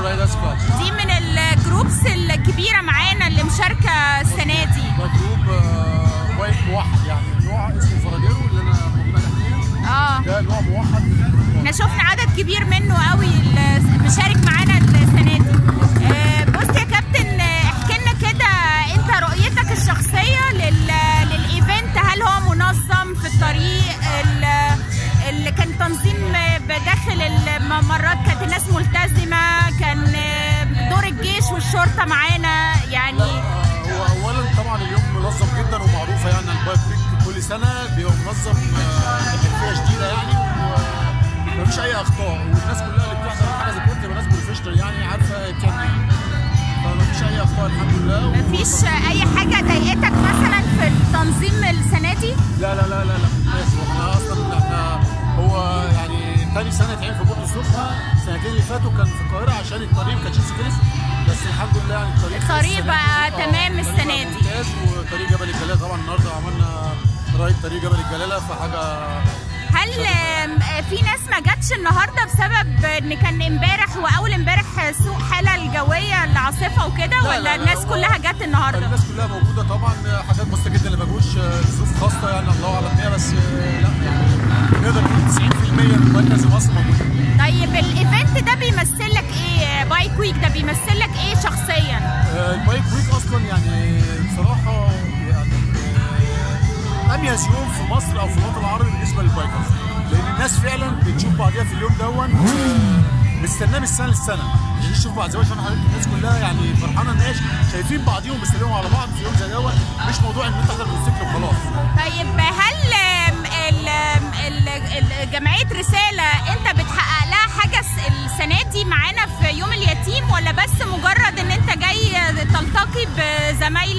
رايدرز كلاب دي من الجروبس الكبيره معانا اللي مشاركه السنه دي ده جروب آه، واحد موحد يعني نوع اسمه فراديرو اللي انا موجود عليه حاليا اه ده نوع موحد من الجروبات. احنا شفنا عدد كبير منه قوي اللي مشارك معانا السنه دي آه، بص يا كابتن آه، احكي لنا كده انت رؤيتك الشخصيه لل للايفنت هل هو منظم في الطريق ال- اللي كان تنظيم آه، بداخل الممرات كانت الناس ملتزمه كان آه، دور الجيش والشرطه معانا يعني آه، هو اولا طبعا اليوم منظم جدا ومعروفه يعني البايك ويك كل سنه بيبقى منظم آه، بحرفيه شديده يعني ومفيش اي اخطاء والناس كلها اللي بتحضر حاجه زي كده تبقى ناس بروفيشنال يعني عارفه كام ايه فمفيش اي اخطاء الحمد لله مفيش اي حاجه ضايقتك مثلا في التنظيم السنه دي لا لا لا لا لا ممتاز واحنا اصلا احنا هو يعني تاني سنه اتعين في بورتو السخنه السنتين اللي فاتوا كان في القاهره عشان الطريق ما كانش سكريس بس الحمد لله يعني الطريق الطريق السنة بقى دي- تمام الطريق السنة بقى دي. ممتاز وطريق جبل الجلاله طبعا النهارده عملنا رايد طريق جبل الجلاله فحاجه هل آم، آه، في ناس ما جاتش النهارده بسبب ان كان امبارح واول امبارح سوء حاله الجويه العاصفه وكده لا، ولا لا، الناس هو- كلها جت النهارده؟ الناس كلها موجوده طبعا حاجات بسيطه جدا اللي ما جوش آه، ظروف خاصه يعني الله اعلم بيها بس آه، لا يعني نقدر نقول 90% من المركز مصر موجودين طيب الايفنت ده بيمثل لك ايه؟ بايك ويك ده بيمثل لك ايه شخصيا؟ آه، البايك ويك اصلا يعني بصراحه يعني آه، اميز يوم في مصر او في الوطن العربي بالنسبه للبايكرز لان الناس فعلا بتشوف بعضيها في اليوم دون آه، مستناه من السنه للسنه عشان يشوفوا بعض زي ما شفنا حضرتك الناس كلها يعني فرحانه ان هي شايفين بعضيهم بيسلموا على بعض في يوم زي دون مش موضوع ان انت تحضر موتوسيكل وخلاص طيب هل آم، ال- آم، ال- ال- جمعيه رساله انت بتحقق لها حاجه الس- السنه دي معانا في يوم اليتيم ولا بس مجرد ان انت جاي تلتقي بزمايلك